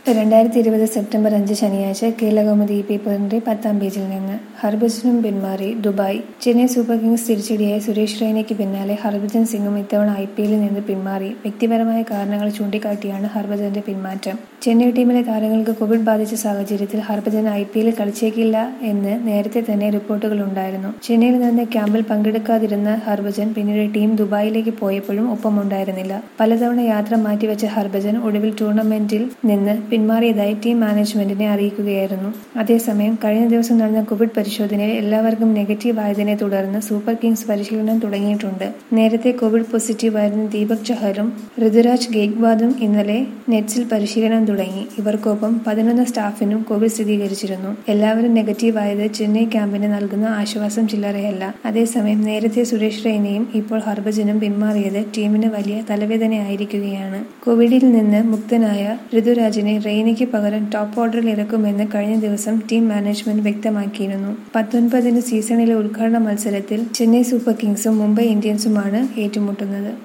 രണ്ടായിരത്തി ഇരുപത് സെപ്റ്റംബർ അഞ്ച് ശനിയാഴ്ച കേരളകൗമുദി പേപ്പറിന്റെ പത്താം പേജിൽ നിന്ന് ഹർഭജനും പിന്മാറി ദുബായ് ചെന്നൈ സൂപ്പർ കിങ്സ് തിരിച്ചടിയായ സുരേഷ് റെയ്നയ്ക്ക് പിന്നാലെ ഹർഭജൻ സിംഗും ഇത്തവണ ഐ പി എല്ലിൽ നിന്ന് പിന്മാറി വ്യക്തിപരമായ കാരണങ്ങൾ ചൂണ്ടിക്കാട്ടിയാണ് ഹർഭജന്റെ പിന്മാറ്റം ചെന്നൈ ടീമിലെ താരങ്ങൾക്ക് കോവിഡ് ബാധിച്ച സാഹചര്യത്തിൽ ഹർഭജൻ ഐ പി എല്ലിൽ കളിച്ചേക്കില്ല എന്ന് നേരത്തെ തന്നെ റിപ്പോർട്ടുകളുണ്ടായിരുന്നു ചെന്നൈയിൽ നിന്ന് ക്യാമ്പിൽ പങ്കെടുക്കാതിരുന്ന ഹർഭജൻ പിന്നീട് ടീം ദുബായിലേക്ക് പോയപ്പോഴും ഒപ്പമുണ്ടായിരുന്നില്ല പലതവണ യാത്ര മാറ്റിവെച്ച ഹർഭജൻ ഒടുവിൽ ടൂർണമെന്റിൽ നിന്ന് പിന്മാറിയതായി ടീം മാനേജ്മെന്റിനെ അറിയിക്കുകയായിരുന്നു അതേസമയം കഴിഞ്ഞ ദിവസം നടന്ന കോവിഡ് പരിശോധനയിൽ എല്ലാവർക്കും നെഗറ്റീവ് ആയതിനെ തുടർന്ന് സൂപ്പർ കിങ്സ് പരിശീലനം തുടങ്ങിയിട്ടുണ്ട് നേരത്തെ കോവിഡ് പോസിറ്റീവ് ആയിരുന്ന ദീപക് ചഹറും ഋതുരാജ് ഗേക്വാദും ഇന്നലെ നെറ്റ്സിൽ പരിശീലനം തുടങ്ങി ഇവർക്കൊപ്പം പതിനൊന്ന് സ്റ്റാഫിനും കോവിഡ് സ്ഥിരീകരിച്ചിരുന്നു എല്ലാവരും നെഗറ്റീവ് ആയത് ചെന്നൈ ക്യാമ്പിന് നൽകുന്ന ആശ്വാസം ചില്ലറയല്ല അതേസമയം നേരത്തെ സുരേഷ് റെയ്നയും ഇപ്പോൾ ഹർഭജനും പിന്മാറിയത് ടീമിന് വലിയ തലവേദനയായിരിക്കുകയാണ് കോവിഡിൽ നിന്ന് മുക്തനായ ഋതുരാജിനെ റെയ്നയ്ക്ക് പകരം ടോപ്പ് ഓർഡറിൽ ഇറക്കുമെന്ന് കഴിഞ്ഞ ദിവസം ടീം മാനേജ്മെന്റ് വ്യക്തമാക്കിയിരുന്നു പത്തൊൻപതിന് സീസണിലെ ഉദ്ഘാടന മത്സരത്തിൽ ചെന്നൈ സൂപ്പർ കിങ്സും മുംബൈ ഇന്ത്യൻസുമാണ് ഏറ്റുമുട്ടുന്നത്